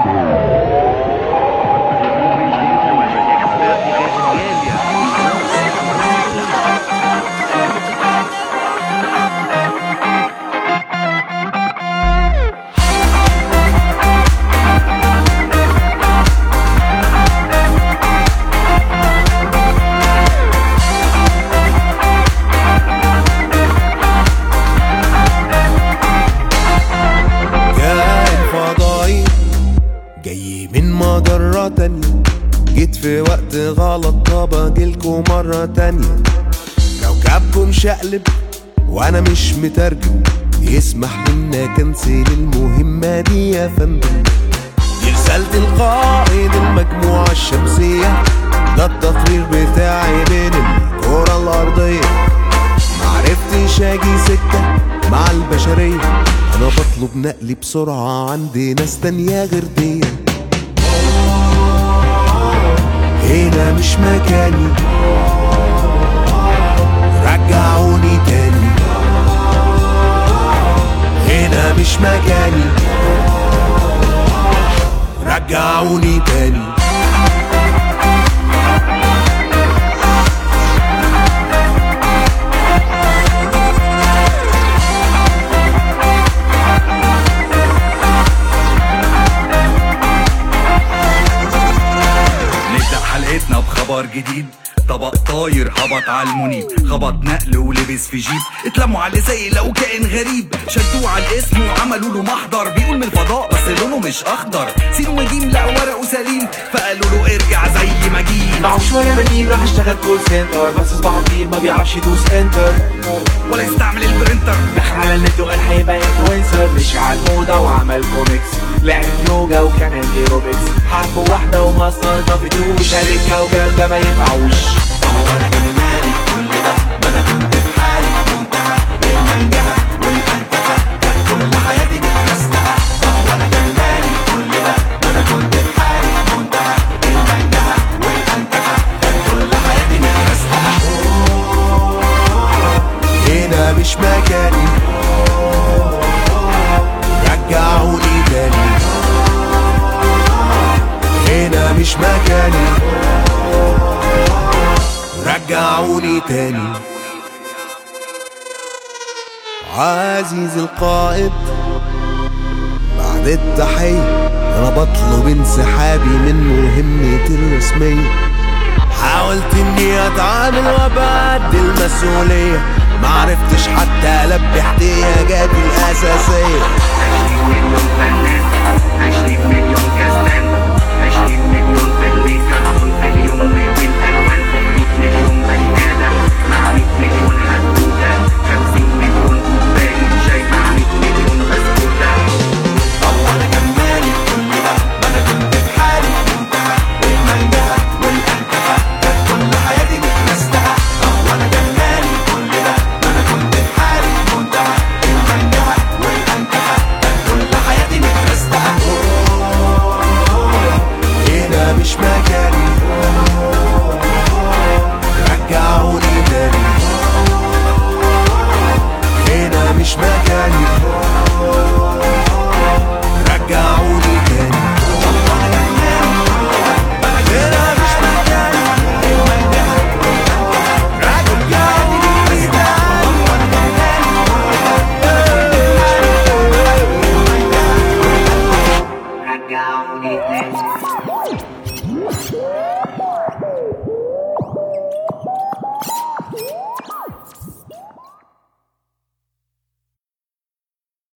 كائن فضائي جاي من مجرة تانية جيت في وقت غلط طب اجيلكوا مرة تانية كوكبكم شقلب وانا مش مترجم يسمح لنا كنسل المهمة دي يا فندم دي رسالة القائد المجموعة الشمسية ده التطوير بتاعي بين الكرة الأرضية معرفتش اجي سكة مع البشرية انا بطلب نقلي بسرعة عندي ناس تانية غير دي هنا مش مكاني رجعوني تاني هنا مش مكاني رجعوني تاني نبدأ حلقتنا بخبر جديد طبق طاير هبط على المنيب خبط نقل ولبس في جيب اتلموا على زي لو كائن غريب شدوه على الاسم وعملوا له محضر بيقول من الفضاء بس لونه مش اخضر سين وجيم لا ورقه سليم فقالوا له ارجع زي ما جيت معه شوية بديل راح اشتغل كول سنتر بس صباحه طويل ما بيعرفش يدوس انتر ولا يستعمل البرنتر دخل على النت وقال هيبقى انفلونسر مشي على الموضة وعمل كوميكس لعب يوجا وكمان ايروبكس حرب واحدة وما استلطفتوش قال الكوكب ده ما ينفعوش هنا مش مكاني رجعوني تاني هنا مش مكاني رجعوني تاني عزيز القائد بعد التحية أنا بطلب انسحابي من مهمتي الرسمية حاولت اني اتعامل وابعد المسؤولية معرفتش حتى البي احتياجاتي الاساسية عشرين مليون كاستان عشرين مليون فيلم كرتون في اليوم من الوان مية مليون بني ادم مع مية مليون حدوته خمسين مليون كوباية شاي مع مية مليون بسكوتة هنا مش مكاني رجعوني تاني هنا مش مكاني رجعوني تاني هنا مش مكاني رجعوني تاني رجعوني تاني